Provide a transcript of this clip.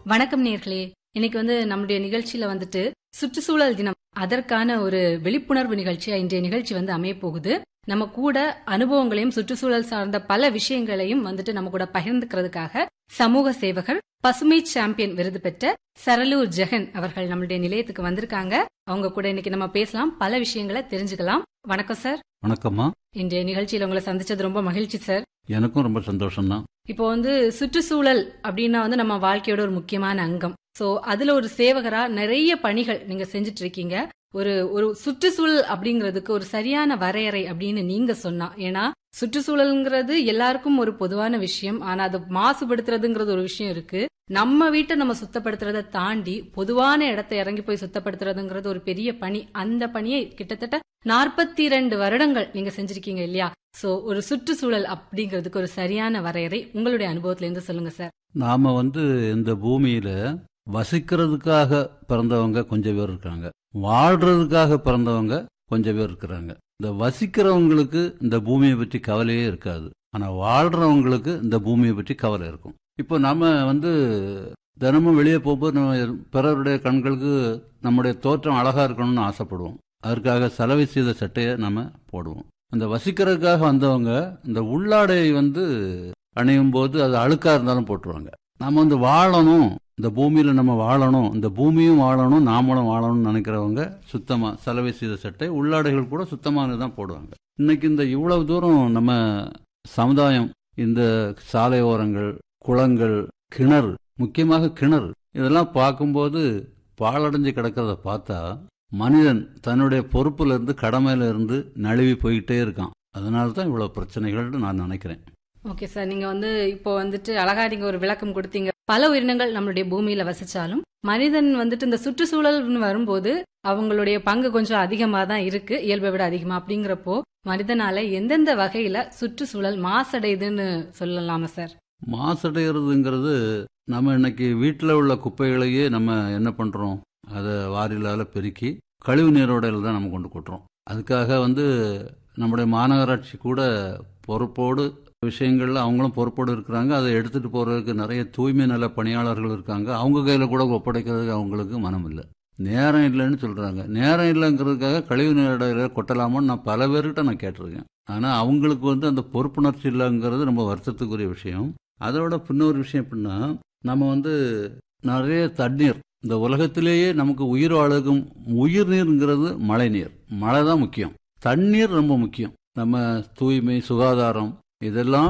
வணக்கம் நேர்களே இன்னைக்கு வந்து நம்முடைய நிகழ்ச்சியில வந்துட்டு சுற்றுச்சூழல் தினம் அதற்கான ஒரு விழிப்புணர்வு நிகழ்ச்சியா இன்றைய நிகழ்ச்சி வந்து அமைய போகுது நம்ம கூட அனுபவங்களையும் சுற்றுச்சூழல் சார்ந்த பல விஷயங்களையும் வந்துட்டு நம்ம கூட பகிர்ந்துக்கிறதுக்காக சமூக சேவகர் பசுமை சாம்பியன் விருது பெற்ற சரலூர் ஜெகன் அவர்கள் நம்மளுடைய நிலையத்துக்கு வந்திருக்காங்க அவங்க கூட இன்னைக்கு நம்ம பேசலாம் பல விஷயங்களை தெரிஞ்சுக்கலாம் வணக்கம் சார் வணக்கம்மா இன்றைய நிகழ்ச்சியில உங்களை சந்திச்சது ரொம்ப மகிழ்ச்சி சார் எனக்கும் ரொம்ப சந்தோஷம்தான் இப்போ வந்து சுற்றுச்சூழல் அப்படின்னா வந்து நம்ம வாழ்க்கையோட ஒரு முக்கியமான அங்கம் சோ அதுல ஒரு சேவகரா நிறைய பணிகள் நீங்க செஞ்சுட்டு இருக்கீங்க ஒரு ஒரு சுற்றுச்சூழல் அப்படிங்கிறதுக்கு ஒரு சரியான வரையறை அப்படின்னு நீங்க சொன்னா ஏன்னா சுற்றுச்சூழல்ங்கிறது எல்லாருக்கும் ஒரு பொதுவான விஷயம் ஆனா அது மாசுபடுத்துறதுங்கிறது ஒரு விஷயம் இருக்கு நம்ம வீட்டை நம்ம சுத்தப்படுத்துறதை தாண்டி பொதுவான இடத்தை இறங்கி போய் சுத்தப்படுத்துறதுங்கிறது ஒரு பெரிய பணி அந்த பணியை கிட்டத்தட்ட நாற்பத்தி ரெண்டு வருடங்கள் நீங்க செஞ்சிருக்கீங்க இல்லையா சோ ஒரு சுற்றுச்சூழல் அப்படிங்கிறதுக்கு ஒரு சரியான வரையறை உங்களுடைய அனுபவத்துல இருந்து சொல்லுங்க சார் நாம வந்து இந்த பூமியில வசிக்கிறதுக்காக பிறந்தவங்க கொஞ்சம் பேர் இருக்காங்க வாழ்றதுக்காக பிறந்தவங்க கொஞ்சம் பேர் இருக்கிறாங்க இந்த வசிக்கிறவங்களுக்கு இந்த பூமியை பற்றி கவலையே இருக்காது ஆனா வாழ்றவங்களுக்கு இந்த பூமியை பற்றி கவலை இருக்கும் இப்போ நம்ம வந்து தினமும் வெளியே போகும்போது நம்ம பிறருடைய கண்களுக்கு நம்முடைய தோற்றம் அழகா இருக்கணும்னு ஆசைப்படுவோம் அதற்காக செலவு செய்த சட்டையை நம்ம போடுவோம் அந்த வசிக்கிறதுக்காக வந்தவங்க இந்த உள்ளாடையை வந்து அணியும் போது அது அழுக்கா இருந்தாலும் போட்டுருவாங்க நம்ம வந்து வாழணும் இந்த பூமியில நம்ம வாழணும் இந்த பூமியும் வாழணும் நாமளும் வாழணும்னு நினைக்கிறவங்க சுத்தமா செலவை செய்த சட்டை உள்ளாடைகள் கூட சுத்தமானது தான் போடுவாங்க இன்னைக்கு இந்த இவ்வளவு தூரம் நம்ம சமுதாயம் இந்த சாலை ஓரங்கள் குளங்கள் கிணறு முக்கியமாக கிணறு இதெல்லாம் பார்க்கும்போது பாழடைஞ்சு கிடக்கிறத பார்த்தா மனிதன் தன்னுடைய பொறுப்புல இருந்து கடமையில இருந்து நழுவி போயிட்டே இருக்கான் அதனால தான் இவ்வளவு பிரச்சனைகள்னு நான் நினைக்கிறேன் ஓகே சார் நீங்க வந்து இப்போ வந்துட்டு அழகா நீங்க ஒரு விளக்கம் கொடுத்தீங்க பல உயிரினங்கள் நம்மளுடைய பூமியில வசிச்சாலும் மனிதன் வந்துட்டு இந்த சுற்றுச்சூழல்னு வரும்போது அவங்களுடைய பங்கு கொஞ்சம் அதிகமா தான் இருக்கு இயல்பை விட அதிகமா அப்படிங்கிறப்போ மனிதனால எந்தெந்த வகையில சுற்றுச்சூழல் மாசடையுதுன்னு சொல்லலாமா சார் மாசடைகிறதுங்கிறது நம்ம இன்னைக்கு வீட்டில் உள்ள குப்பைகளையே நம்ம என்ன பண்றோம் அதை வாரிலால பெருக்கி கழிவு நீரோடையில் தான் நம்ம கொண்டு கொட்டுறோம் அதுக்காக வந்து நம்முடைய மாநகராட்சி கூட பொறுப்போடு விஷயங்கள்ல அவங்களும் பொறுப்போடு இருக்கிறாங்க அதை எடுத்துட்டு போறதுக்கு நிறைய தூய்மை நல பணியாளர்கள் இருக்காங்க அவங்க கையில கூட ஒப்படைக்கிறதுக்கு அவங்களுக்கு மனம் இல்லை நேரம் இல்லைன்னு சொல்றாங்க நேரம் இல்லைங்கிறதுக்காக கழிவு நீரோடையில கொட்டலாமான்னு நான் பல பேர்கிட்ட நான் கேட்டிருக்கேன் ஆனா அவங்களுக்கு வந்து அந்த பொறுப்புணர்ச்சி இல்லைங்கிறது ரொம்ப வருத்தத்துக்குரிய விஷயம் அதோட இன்னொரு விஷயம் எப்படின்னா நம்ம வந்து நிறைய தண்ணீர் இந்த உலகத்திலேயே நமக்கு உயிர் வாழகும் உயிர் நீர்ங்கிறது மழை நீர் மழை தான் முக்கியம் தண்ணீர் ரொம்ப முக்கியம் நம்ம தூய்மை சுகாதாரம் இதெல்லாம்